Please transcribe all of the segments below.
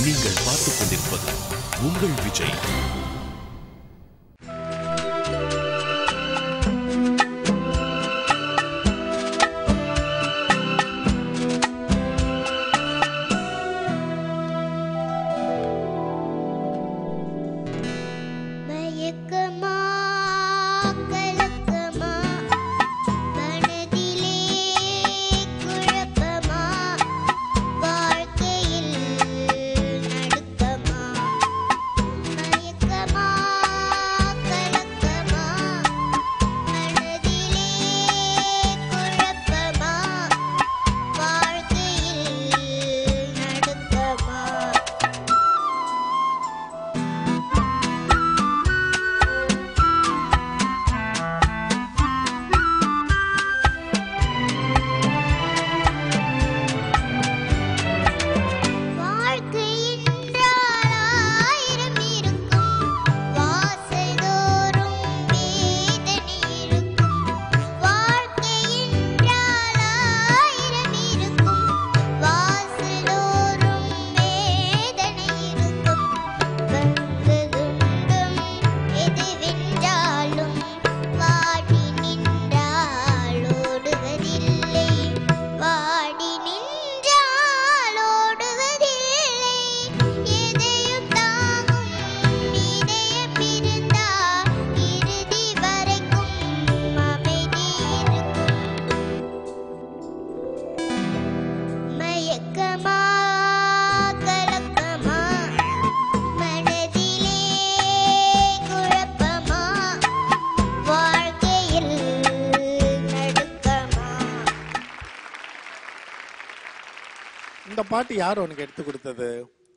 நீங்கள் பார்த்துக் கொண்டிருப்பது உங்கள் விஜய் மயக்கமா கலக்கமா மனதிலே குழப்பமா வாழ்க்கையில் நடுக்கமா மயக்கமா கலக்கமா மனதிலே குழப்பமா வாழ்க்கையில் நடுக்கமா வாழ்க்கை என்றால் ஆயிரம் இருக்கும் வாசல்தோறும் வேதனை இருக்கும் வாழ்க்கை என்றால் ஆயிரம் இருக்கும் வாசல்தோறும் வேதனை இருக்கும் வந்ததுண்டும் எதுவென்றாலும் வாடி நின்றால் ஓடுவதில்லை வாடி நின்றால் ஓடுவதில்லை எதையும் தாங்கும் இதயம் இருந்தால் இறுதி வரைக்கும் அமைதி இருக்கும் மயக்கமா கலக்கமா மனதிலே குழப்பமா வாழ்க்கையில் நடுக்கமா இந்த பாட்டு யார் உனக்கு எடுத்து கொடுத்தது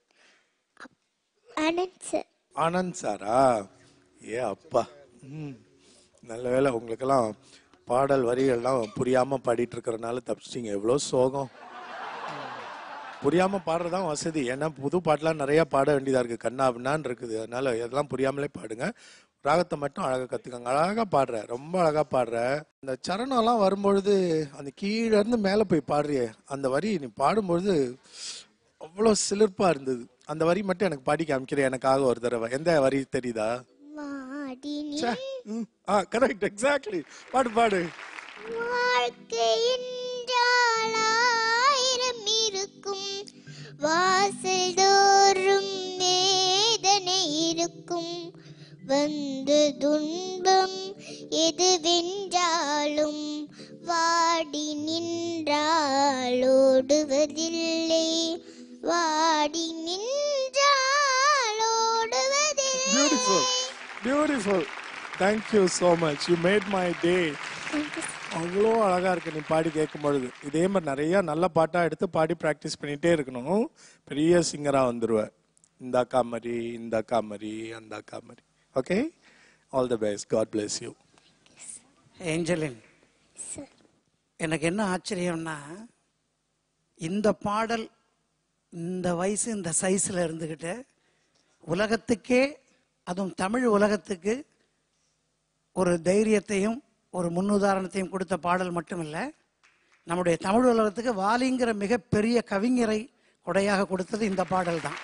அனந்த் சார் ஆனந்த் சாரா ஏ அப்பா ம் நல்ல வேளை உங்களுக்கெல்லாம் பாடல் வரிகள்லாம் புரியாம பாடிட்டு இருக்கிறனால தப்பிச்சிட்டீங்க எவ்வளோ சோகம் புரியாம பாடுறதுதான் வசதி ஏன்னா புது பாட்டெல்லாம் நிறைய பாட வேண்டியதா இருக்கு கண்ணா பின்னான்னு இருக்குது அதனால இதெல்லாம் புரியாமலே பாடுங்க ராகத்தை மட்டும் அழகா கத்துக்கங்க அழகா பாடுற ரொம்ப அழகா பாடுற இந்த சரணம்லாம் வரும்பொழுது அந்த கீழே இருந்து மேல போய் பாடுறியே அந்த வரி நீ பாடும்பொழுது அவ்வளோ சிலிர்ப்பா இருந்தது அந்த வரி மட்டும் எனக்கு பாடி காமிக்கிறேன் எனக்காக ஒரு தடவை எந்த வரி தெரியுதா வாடி நீ ச்சே, ம், ஆ கரெக்ட் எக்ஸாக்ட்லி பாடு பாடு வாழ்க்கை என்றால் ஆயிரம் இருக்கும் வாசல் தோறும் வேதனை இருக்கும் வந்து துன்பம் எதுவென்றாலும் வாடி நின்றால் ஓடுவதில்லை வாடி நின்றால் ஓடுவதில்லை beautiful beautiful thank you so much you made my day அவ்வளோ அழகா இருக்கு நீ பாடி கேட்கும் பொழுது இதே மாதிரி நிறைய நல்ல பாட்டா எடுத்து பாடி ப்ராக்டிஸ் பண்ணிட்டே இருக்கணும் பெரிய சிங்கரா வந்துருவ இந்த அக்கா மாதிரி இந்த அக்கா மாதிரி அந்த அக்கா மாதிரி okay all the best God bless you Angeline sir எனக்கு என்ன ஆச்சரியம்னா இந்த பாடல் இந்த வயசு இந்த சைஸில் இருந்துக்கிட்டு உலகத்துக்கே அதுவும் தமிழ் உலகத்துக்கு ஒரு தைரியத்தையும் ஒரு முன்னுதாரணத்தையும் கொடுத்த பாடல் மட்டும் இல்லை நம்முடைய தமிழ் உலகத்துக்கு வாலிங்கிற மிகப்பெரிய கவிஞரை கொடையாக கொடுத்தது இந்த பாடல் தான்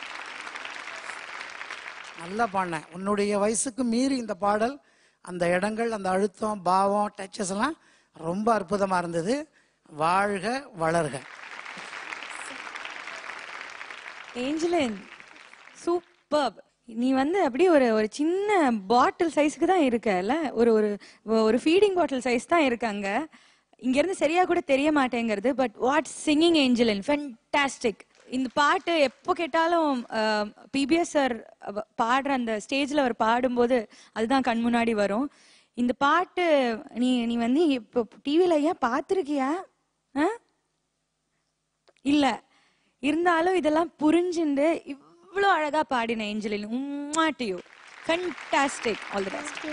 நல்லா பாடினேன் உன்னுடைய வயசுக்கு மீறி இந்த பாடல் அந்த இடங்கள் அந்த அழுத்தம் பாவம் டச்சஸ் எல்லாம் ரொம்ப அற்புதமா இருந்தது வாழ்க வளர்க ஏஞ்சலின் சூப்பர் நீ வந்து அப்படியே ஒரு ஒரு சின்ன பாட்டில் சைஸ்க்கு தான் இருக்கல ஒரு ஒரு ஒரு ஃபீடிங் பாட்டில் சைஸ் தான் இருக்காங்க இங்க இருந்து சரியா கூட தெரிய மாட்டேங்கிறது but what singing Angeline fantastic இந்த பாட்டு எப்போ கேட்டாலும் பிபிஎஸ் சார் பாடுற அந்த ஸ்டேஜ்ல அவர் பாடும்போது அதுதான் கண் முன்னாடி வரும் இந்த பாட்டு நீ நீ வந்து இப்போ டிவில ஏன் பார்த்துருக்கியா ஆ இல்ல இருந்தாலும் இதெல்லாம் புரிஞ்சுண்டு இவ்வளோ அழகா பாடின ஏஞ்சலின் உம்மாட்டியோ ஃபண்டாஸ்டிக் ஆல் தி பெஸ்ட்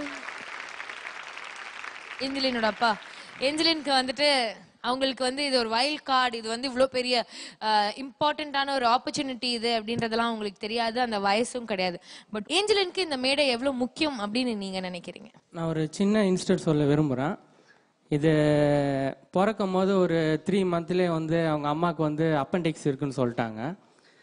ஏஞ்சலினோட அப்பா ஏஞ்சலினுக்கு வந்துட்டு அவங்களுக்கு வந்து இது ஒரு வைல்ட் கார்டு இது வந்து இவ்வளோ பெரிய இம்பார்ட்டண்ட்டான ஒரு ஆப்பர்ச்சுனிட்டி இது அப்படின்றதெல்லாம் அவங்களுக்கு தெரியாது அந்த வயசும் கிடையாது பட் ஏஞ்சலினுக்கு இந்த மேடை எவ்வளோ முக்கியம் அப்படின்னு நீங்க நினைக்கிறீங்க நான் ஒரு சின்ன இன்ஸ்டன்ட் சொல்ல விரும்புகிறேன் இது பிறக்கும் போது ஒரு த்ரீ மந்த்லேயே வந்து அவங்க அம்மாவுக்கு வந்து அப்பெண்டிக்ஸ் இருக்குன்னு சொல்லிட்டாங்க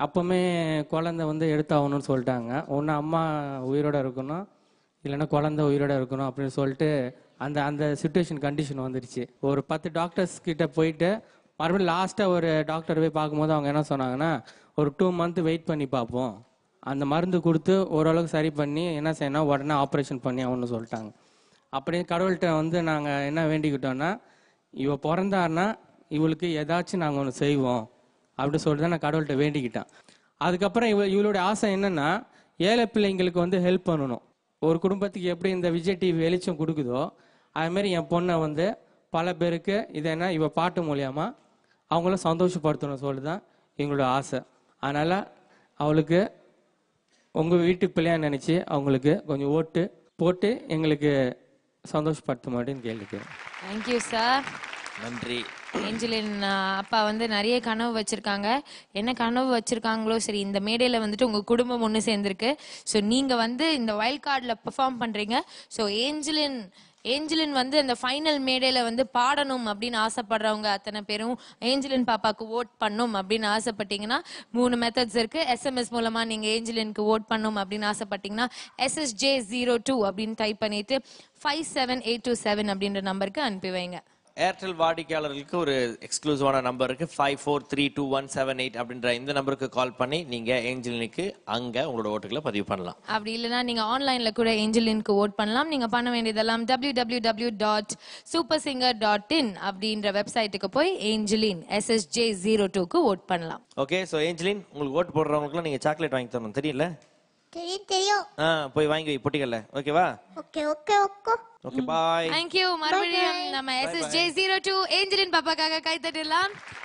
அப்போவுமே குழந்தை வந்து எடுத்தாகணும்னு சொல்லிட்டாங்க ஒன்று அம்மா உயிரோட இருக்கணும் இல்லைன்னா குழந்தை உயிரோட இருக்கணும் அப்படின்னு சொல்லிட்டு அந்த அந்த சுச்சுவேஷன் கண்டிஷன் வந்துருச்சு ஒரு பத்து டாக்டர்ஸ் கிட்ட போயிட்டு மறுபடியும் லாஸ்ட்டாக ஒரு டாக்டர் போய் பார்க்கும்போது அவங்க என்ன சொன்னாங்கன்னா ஒரு டூ மந்த் வெயிட் பண்ணி பார்ப்போம் அந்த மருந்து கொடுத்து ஓரளவுக்கு சரி பண்ணி என்ன செய்யணும் உடனே ஆப்ரேஷன் பண்ணி ஆகணும்னு சொல்லிட்டாங்க அப்படியே கடவுள்கிட்ட வந்து நாங்கள் என்ன வேண்டிக்கிட்டோம்னா இவ பிறந்தாருன்னா இவளுக்கு ஏதாச்சும் நாங்கள் ஒன்று செய்வோம் அப்படின்னு சொல்லிட்டு தான் நான் கடவுள்கிட்ட வேண்டிக்கிட்டேன் அதுக்கப்புறம் இவ இவளுடைய ஆசை என்னன்னா ஏழை பிள்ளைங்களுக்கு வந்து ஹெல்ப் பண்ணணும் ஒரு குடும்பத்துக்கு எப்படி இந்த விஜய் டிவி வெளிச்சம் கொடுக்குதோ அது மாதிரி என் பொண்ணை வந்து பல பேருக்கு இது என்ன இவ பாட்டு மூலியமா அவங்கள சந்தோஷப்படுத்தணும் சொல்லி தான் எங்களோட ஆசை அதனால அவளுக்கு உங்க வீட்டு பிள்ளையா நினைச்சு அவங்களுக்கு கொஞ்சம் ஓட்டு போட்டு எங்களுக்கு சந்தோஷப்படுத்த மாட்டேன்னு கேள்விக்கிறேன் தேங்க்யூ சார் நன்றி ஏஞ்சலின் அஹ், அப்பா வந்து நிறைய கனவு வச்சிருக்காங்க என்ன கனவு வச்சிருக்காங்களோ சரி இந்த மேடையில வந்துட்டு உங்க குடும்பம் ஒன்று சேர்ந்திருக்கு ஸோ நீங்க வந்து இந்த வைல்ட் கார்டில் பெர்ஃபார்ம் பண்றீங்க ஸோ ஏஞ்சலின் ஏஞ்சலின் வந்து அந்த ஃபைனல் மேடையில வந்து பாடணும் அப்படின்னு ஆசைப்படுறவங்க அத்தனை பேரும் ஏஞ்சலின் பாப்பாக்கு ஓட் பண்ணும் அப்படின்னு ஆசைப்பட்டீங்கன்னா மூணு மெத்தட்ஸ் இருக்கு எஸ்எம்எஸ் மூலமா நீங்க ஏஞ்சலினுக்கு ஓட் பண்ணும் அப்படின்னு ஆசைப்பட்டீங்கன்னா எஸ்எஸ்ஜே ஜீரோ டூ அப்படின்னு டைப் பண்ணிட்டு five seven eight two seven அப்படின்ற நம்பருக்கு அனுப்பி வைங்க ஏர்டெல் வாடிக்கையாளர்களுக்கு ஒரு எக்ஸ்க்ளூசிவான நம்பர் இருக்கு five four three two one seven eight அப்படின்ற இந்த நம்பருக்கு கால் பண்ணி நீங்க ஏஞ்சலினுக்கு அங்க உங்களோட ஓட்டுகளை பதிவு பண்ணலாம் அப்படி இல்லைன்னா நீங்க ஆன்லைன்ல கூட ஏஞ்சலினுக்கு ஓட் பண்ணலாம் நீங்க பண்ண வேண்டியதெல்லாம் W W W dot super singer dot in அப்படின்ற வெப்சைட்டுக்கு போய் ஏஞ்சலின் எஸ்எஸ்ஜே ஜீரோ டூக்கு ஓட் பண்ணலாம் ஓகே ஸோ ஏஞ்சலின் உங்களுக்கு ஓட்டு போடுறவங்களுக்குலாம் நீங்க சாக்லேட் வாங்கி தரணும் தெரியல தெரியும் தெரியும் ஆ போய் வாங்கி வை பொட்டிக்கல்ல ஓகேவா okay okay okay okay bye thank you மறுபடியும் நம்ம எஸ்எஸ்ஜே ஜீரோ டூ ஏஞ்சலின் பாப்பாக்காக கை தட்டிடலாம்